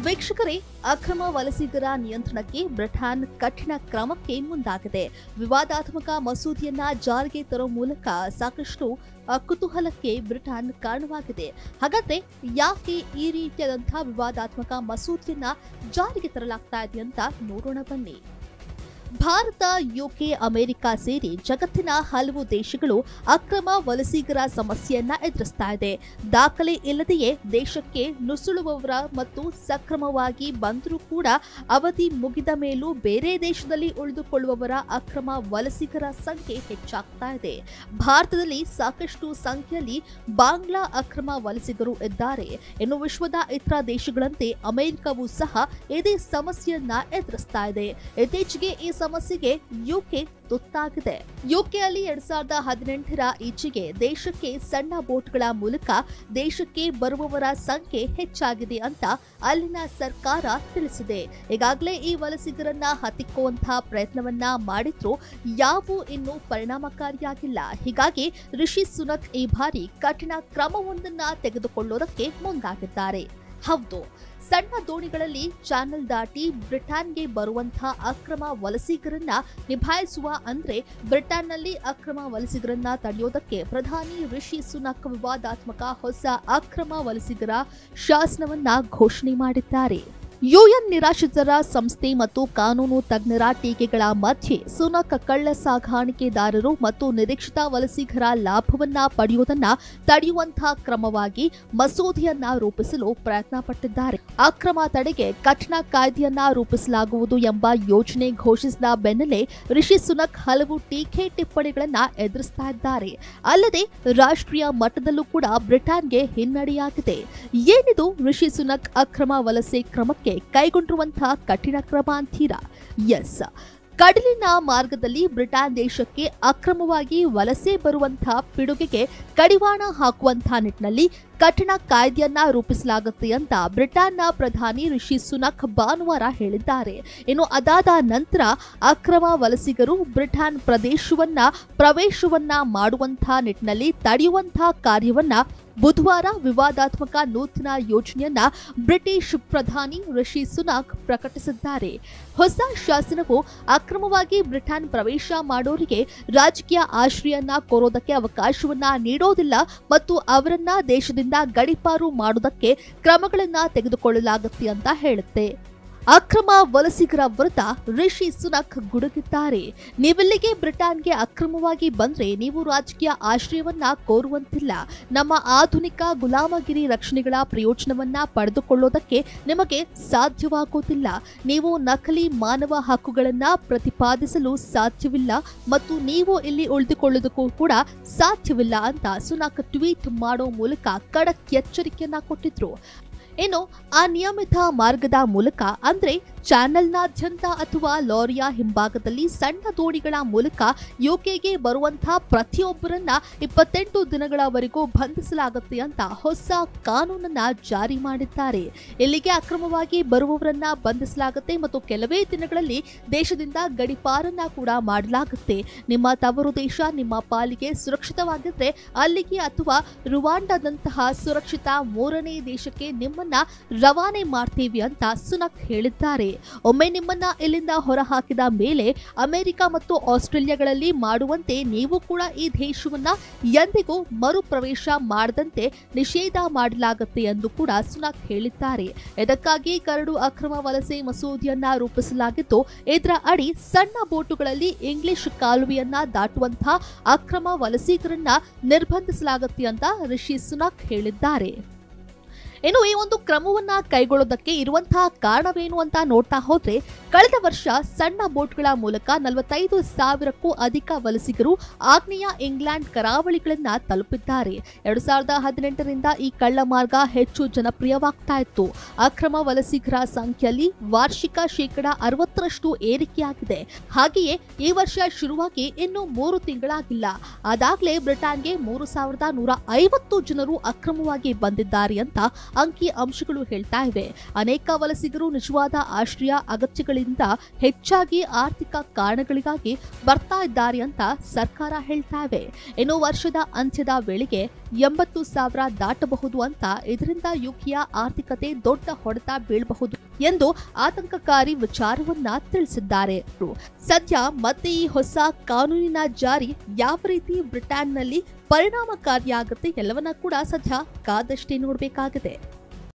ವೀಕ್ಷಕರೇ ಅಕ್ರಮ ವಲಸಿಗರ ನಿಯಂತ್ರಣಕ್ಕೆ ಬ್ರಿಟನ್ ಕಠಿಣ ಕ್ರಮಕ್ಕೆ ಮುಂದಾಗಿದೆ ವಿವಾದಾತ್ಮಕ ಮಸೂದೆಯನ್ನ ಜಾರಿಗೆ ತರೋ ಮೂಲಕ ಸಾಕಷ್ಟು ಅ, ಕುತೂಹಲಕ್ಕೆ ಬ್ರಿಟನ್ ಕಾರಣವಾಗಿದೆ ಹಾಗಾದ್ರೆ ಯಾಕೆ ಈ ರೀತಿಯಾದಂತಹ ವಿವಾದಾತ್ಮಕ ಮಸೂದೆಯನ್ನ ಜಾರಿಗೆ ತರಲಾಗ್ತಾ ಇದೆ ಅಂತ ನೋಡೋಣ ಬನ್ನಿ ಭಾರತ ಯುಕೆ ಅಮೆರಿಕ ಸೇರಿ ಜಗತ್ತಿನ ಹಲವು ದೇಶಗಳು ಅಕ್ರಮ ವಲಸಿಗರ ಸಮಸ್ಯೆಯನ್ನ ಎದುರಿಸ್ತಾ ಇದೆ ದಾಖಲೆ ಇಲ್ಲದೆಯೇ ದೇಶಕ್ಕೆ ನುಸುಳುವವರ ಮತ್ತು ಸಕ್ರಮವಾಗಿ ಬಂದರೂ ಕೂಡ ಅವಧಿ ಮುಗಿದ ಮೇಲೂ ಬೇರೆ ದೇಶದಲ್ಲಿ ಉಳಿದುಕೊಳ್ಳುವವರ ಅಕ್ರಮ ವಲಸಿಗರ ಸಂಖ್ಯೆ ಹೆಚ್ಚಾಗ್ತಾ ಇದೆ ಭಾರತದಲ್ಲಿ ಸಾಕಷ್ಟು ಸಂಖ್ಯೆಯಲ್ಲಿ ಬಾಂಗ್ಲಾ ಅಕ್ರಮ ವಲಸಿಗರು ಇದ್ದಾರೆ ಇನ್ನು ವಿಶ್ವದ ಇತರ ದೇಶಗಳಂತೆ ಅಮೆರಿಕವೂ ಸಹ ಇದೇ ಸಮಸ್ಯೆಯನ್ನ ಎದುರಿಸ್ತಾ ಇದೆ ಇತ್ತೀಚೆಗೆ ಈ ಸಮಸ್ಯೆಗೆ ಯುಕೆ ತುತ್ತಾಗಿದೆ ಯುಕೆಯಲ್ಲಿ ಎರಡ್ ಸಾವಿರದ ಹದಿನೆಂಟರ ಈಚೆಗೆ ದೇಶಕ್ಕೆ ಸಣ್ಣ ಬೋಟ್ಗಳ ಮೂಲಕ ದೇಶಕ್ಕೆ ಬರುವವರ ಸಂಖ್ಯೆ ಹೆಚ್ಚಾಗಿದೆ ಅಂತ ಅಲ್ಲಿನ ಸರ್ಕಾರ ತಿಳಿಸಿದೆ ಈಗಾಗಲೇ ಈ ವಲಸಿಗರನ್ನ ಹತ್ತಿಕ್ಕುವಂತಹ ಪ್ರಯತ್ನವನ್ನ ಮಾಡಿದ್ರು ಯಾವೂ ಇನ್ನೂ ಪರಿಣಾಮಕಾರಿಯಾಗಿಲ್ಲ ಹೀಗಾಗಿ ರಿಷಿ ಸುನಕ್ ಈ ಬಾರಿ ಕಠಿಣ ಕ್ರಮವೊಂದನ್ನ ತೆಗೆದುಕೊಳ್ಳೋದಕ್ಕೆ ಮುಂದಾಗಿದ್ದಾರೆ ಹೌದು ಸಣ್ಣ ದೋಣಿಗಳಲ್ಲಿ ಚಾನೆಲ್ ದಾಟಿ ಬ್ರಿಟನ್ಗೆ ಬರುವಂತಹ ಅಕ್ರಮ ವಲಸಿಗರನ್ನ ನಿಭಾಯಿಸುವ ಅಂದ್ರೆ ಬ್ರಿಟನ್ನಲ್ಲಿ ಅಕ್ರಮ ವಲಸಿಗರನ್ನ ತಡೆಯೋದಕ್ಕೆ ಪ್ರಧಾನಿ ರಿಷಿ ಸುನಕ್ ವಿವಾದಾತ್ಮಕ ಹೊಸ ಅಕ್ರಮ ವಲಸಿಗರ ಶಾಸನವನ್ನ ಘೋಷಣೆ ಮಾಡಿದ್ದಾರೆ ಯುಎನ್ ನಿರಾಶ್ರಿತರ ಸಂಸ್ಥೆ ಮತ್ತು ಕಾನೂನು ತಜ್ಞರ ಟೀಕೆಗಳ ಮಧ್ಯೆ ಸುನಕ್ ಕಳ್ಳ ಸಾಗಾಣಿಕೆದಾರರು ಮತ್ತು ನಿರೀಕ್ಷಿತ ವಲಸಿಗರ ಲಾಭವನ್ನ ಪಡೆಯುವುದನ್ನ ತಡೆಯುವಂತಹ ಕ್ರಮವಾಗಿ ಮಸೂದೆಯನ್ನ ರೂಪಿಸಲು ಪ್ರಯತ್ನ ಪಟ್ಟಿದ್ದಾರೆ ಅಕ್ರಮ ತಡೆಗೆ ಕಠಿಣ ಕಾಯ್ದೆಯನ್ನ ರೂಪಿಸಲಾಗುವುದು ಎಂಬ ಯೋಜನೆ ಘೋಷಿಸಿದ ಬೆನ್ನಲ್ಲೇ ರಿಷಿ ಸುನಕ್ ಹಲವು ಟೀಕೆ ಟಿಪ್ಪಣಿಗಳನ್ನ ಎದುರಿಸ್ತಾ ಇದ್ದಾರೆ ಅಲ್ಲದೆ ರಾಷ್ಟ್ರೀಯ ಮಟ್ಟದಲ್ಲೂ ಕೂಡ ಬ್ರಿಟನ್ಗೆ ಹಿನ್ನಡೆಯಾಗಿದೆ ಏನಿದು ರಿಷಿ ಸುನಕ್ ಅಕ್ರಮ ವಲಸೆ ಕ್ರಮಕ್ಕೆ ಕೈಗೊಂಡಿರುವಂತಹ ಕಠಿಣ ಕ್ರಮ ಅಂತೀರಾ ಎಸ್ ಕಡಲಿನ ಮಾರ್ಗದಲ್ಲಿ ಬ್ರಿಟನ್ ದೇಶಕ್ಕೆ ಅಕ್ರಮವಾಗಿ ವಲಸೆ ಬರುವಂತಹ ಪಿಡುಗಿಗೆ ಕಡಿವಾಣ ಹಾಕುವಂತಹ ನಿಟ್ಟಿನಲ್ಲಿ ಕಠಿಣ ಕಾಯ್ದೆಯನ್ನ ರೂಪಿಸಲಾಗುತ್ತೆ ಅಂತ ಬ್ರಿಟನ್ನ ಪ್ರಧಾನಿ ರಿಷಿ ಸುನಕ್ ಭಾನುವಾರ ಹೇಳಿದ್ದಾರೆ ಇನ್ನು ಅದಾದ ನಂತರ ಅಕ್ರಮ ವಲಸಿಗರು ಬ್ರಿಟನ್ ಪ್ರದೇಶವನ್ನ ಪ್ರವೇಶವನ್ನ ಮಾಡುವಂತಹ ನಿಟ್ಟಿನಲ್ಲಿ ತಡೆಯುವಂತಹ ಕಾರ್ಯವನ್ನ ಬುಧವಾರ ವಿವಾದಾತ್ಮಕ ನೂತನ ಯೋಜನೆಯನ್ನ ಬ್ರಿಟಿಷ್ ಪ್ರಧಾನಿ ರಿಷಿ ಸುನಾಕ್ ಪ್ರಕಟಿಸಿದ್ದಾರೆ ಹೊಸ ಶಾಸನವು ಅಕ್ರಮವಾಗಿ ಬ್ರಿಟನ್ ಪ್ರವೇಶ ಮಾಡೋರಿಗೆ ರಾಜಕೀಯ ಆಶ್ರಯನ್ನ ಕೋರೋದಕ್ಕೆ ಅವಕಾಶವನ್ನ ನೀಡೋದಿಲ್ಲ ಮತ್ತು ಅವರನ್ನ ದೇಶದಿಂದ ಗಡಿಪಾರು ಮಾಡೋದಕ್ಕೆ ಕ್ರಮಗಳನ್ನ ತೆಗೆದುಕೊಳ್ಳಲಾಗುತ್ತೆ ಅಂತ ಹೇಳುತ್ತೆ ಅಕ್ರಮ ವಲಸಿಗರ ವಿರುದ್ಧ ರಿಷಿ ಸುನಕ್ ಗುಡುಗಿದ್ದಾರೆ ನೀವಿಲ್ಲಿಗೆ ಬ್ರಿಟನ್ಗೆ ಅಕ್ರಮವಾಗಿ ಬಂದ್ರೆ ನೀವು ರಾಜಕೀಯ ಆಶ್ರಯವನ್ನ ಕೋರುವಂತಿಲ್ಲ ನಮ್ಮ ಆಧುನಿಕ ಗುಲಾಮಗಿರಿ ರಕ್ಷಣೆಗಳ ಪ್ರಯೋಜನವನ್ನ ಪಡೆದುಕೊಳ್ಳೋದಕ್ಕೆ ನಿಮಗೆ ಸಾಧ್ಯವಾಗುವುದಿಲ್ಲ ನೀವು ನಕಲಿ ಮಾನವ ಹಕ್ಕುಗಳನ್ನ ಪ್ರತಿಪಾದಿಸಲು ಸಾಧ್ಯವಿಲ್ಲ ಮತ್ತು ನೀವು ಇಲ್ಲಿ ಉಳಿದುಕೊಳ್ಳೋದಕ್ಕೂ ಕೂಡ ಸಾಧ್ಯವಿಲ್ಲ ಅಂತ ಸುನಕ್ ಟ್ವೀಟ್ ಮಾಡೋ ಮೂಲಕ ಖಡಕ್ ಎಚ್ಚರಿಕೆಯನ್ನ ಕೊಟ್ಟಿದ್ರು ಇನ್ನು ಆ ನಿಯಮಿತ ಮಾರ್ಗದ ಮೂಲಕ ಅಂದ್ರೆ ಚಾನೆಲ್ನಾದ್ಯಂತ ಅಥವಾ ಲಾರಿಯ ಹಿಂಭಾಗದಲ್ಲಿ ಸಣ್ಣ ದೋಣಿಗಳ ಮೂಲಕ ಯುಕೆಗೆ ಬರುವಂತಹ ಪ್ರತಿಯೊಬ್ಬರನ್ನ ಇಪ್ಪತ್ತೆಂಟು ದಿನಗಳವರೆಗೂ ಬಂಧಿಸಲಾಗುತ್ತೆ ಅಂತ ಹೊಸ ಕಾನೂನನ್ನ ಜಾರಿ ಮಾಡಿದ್ದಾರೆ ಇಲ್ಲಿಗೆ ಅಕ್ರಮವಾಗಿ ಬರುವವರನ್ನ ಬಂಧಿಸಲಾಗುತ್ತೆ ಮತ್ತು ಕೆಲವೇ ದಿನಗಳಲ್ಲಿ ದೇಶದಿಂದ ಗಡಿಪಾರನ್ನ ಕೂಡ ಮಾಡಲಾಗುತ್ತೆ ನಿಮ್ಮ ತವರು ದೇಶ ನಿಮ್ಮ ಪಾಲಿಗೆ ಸುರಕ್ಷಿತವಾಗಿದ್ರೆ ಅಲ್ಲಿಗೆ ಅಥವಾ ರುವಾಂಡದಂತಹ ಸುರಕ್ಷಿತ ಮೂರನೇ ದೇಶಕ್ಕೆ ನಿಮ್ಮನ್ನ ರವಾನೆ ಮಾಡ್ತೀವಿ ಅಂತ ಸುನಕ್ ಹೇಳಿದ್ದಾರೆ ಒಮ್ಮೆ ನಿಮ್ಮನ್ನ ಇಲ್ಲಿಂದ ಹೊರಹಾಕಿದ ಮೇಲೆ ಅಮೆರಿಕ ಮತ್ತು ಆಸ್ಟ್ರೇಲಿಯಾಗಳಲ್ಲಿ ಮಾಡುವಂತೆ ನೀವು ಕೂಡ ಈ ದೇಶವನ್ನ ಎಂದಿಗೂ ಮರುಪ್ರವೇಶ ಮಾಡದಂತೆ ನಿಷೇಧ ಮಾಡಲಾಗುತ್ತೆ ಎಂದು ಕೂಡ ಸುನಕ್ ಹೇಳಿದ್ದಾರೆ ಇದಕ್ಕಾಗಿ ಕರಡು ಅಕ್ರಮ ವಲಸೆ ಮಸೂದೆಯನ್ನ ರೂಪಿಸಲಾಗಿದ್ದು ಇದರ ಅಡಿ ಸಣ್ಣ ಬೋಟುಗಳಲ್ಲಿ ಇಂಗ್ಲಿಷ್ ಕಾಲುವೆಯನ್ನ ದಾಟುವಂತಹ ಅಕ್ರಮ ವಲಸಿಗರನ್ನ ನಿರ್ಬಂಧಿಸಲಾಗುತ್ತೆ ಅಂತ ರಿಷಿ ಸುನಕ್ ಹೇಳಿದ್ದಾರೆ ಇನ್ನು ಈ ಒಂದು ಕ್ರಮವನ್ನ ಕೈಗೊಳ್ಳೋದಕ್ಕೆ ಇರುವಂತಹ ಕಾರಣವೇನು ಅಂತ ನೋಡ್ತಾ ಹೋದ್ರೆ ಕಳೆದ ವರ್ಷ ಸಣ್ಣ ಬೋಟ್ಗಳ ಮೂಲಕ ನಲವತ್ತೈದು ಸಾವಿರಕ್ಕೂ ಅಧಿಕ ವಲಸಿಗರು ಆಗ್ನೇಯ ಇಂಗ್ಲೆಂಡ್ ಕರಾವಳಿಗಳನ್ನ ತಲುಪಿದ್ದಾರೆ ಎರಡು ಸಾವಿರದ ಹದಿನೆಂಟರಿಂದ ಈ ಕಳ್ಳ ಮಾರ್ಗ ಹೆಚ್ಚು ಜನಪ್ರಿಯವಾಗ್ತಾ ಇತ್ತು ಅಕ್ರಮ ವಲಸಿಗರ ಸಂಖ್ಯೆಯಲ್ಲಿ ವಾರ್ಷಿಕ ಶೇಕಡ ಅರವತ್ತರಷ್ಟು ಏರಿಕೆಯಾಗಿದೆ ಹಾಗೆಯೇ ಈ ವರ್ಷ ಶುರುವಾಗಿ ಇನ್ನು ಮೂರು ತಿಂಗಳಾಗಿಲ್ಲ ಅದಾಗಲೇ ಬ್ರಿಟನ್ಗೆ ಮೂರು ಸಾವಿರದ ನೂರ ಐವತ್ತು ಜನರು ಅಕ್ರಮವಾಗಿ ಬಂದಿದ್ದಾರೆ ಅಂತ ಅಂಕಿ ಅಂಶಗಳು ಹೇಳ್ತಾ ಇವೆ ಅನೇಕ ವಲಸಿಗರು ನಿಜವಾದ ಆಶ್ರಯ ಅಗತ್ಯಗಳಿಂದ ಹೆಚ್ಚಾಗಿ ಆರ್ಥಿಕ ಕಾರಣಗಳಿಗಾಗಿ ಬರ್ತಾ ಇದ್ದಾರೆ ಅಂತ ಸರ್ಕಾರ ಹೇಳ್ತಾ ಇವೆ ಇನ್ನು ವರ್ಷದ ಅಂತ್ಯದ ವೇಳೆಗೆ ಎಂಬತ್ತು ಸಾವಿರ ದಾಟಬಹುದು ಅಂತ ಇದರಿಂದ ಯುಕೆಯ ಆರ್ಥಿಕತೆ ದೊಡ್ಡ ಹೊಡೆತ ಬೀಳಬಹುದು ಎಂದು ಆತಂಕಕಾರಿ ವಿಚಾರವನ್ನ ತಿಳಿಸಿದ್ದಾರೆ ಸದ್ಯ ಮತ್ತೆ ಈ ಹೊಸ ಕಾನೂನಿನ ಜಾರಿ ಯಾವ ರೀತಿ ಬ್ರಿಟನ್ನಲ್ಲಿ ಪರಿಣಾಮಕಾರಿಯಾಗುತ್ತೆ ಎಲ್ಲವನ್ನ ಕೂಡ ಸದ್ಯ ಕಾದಷ್ಟೇ ನೋಡಬೇಕಾಗಿದೆ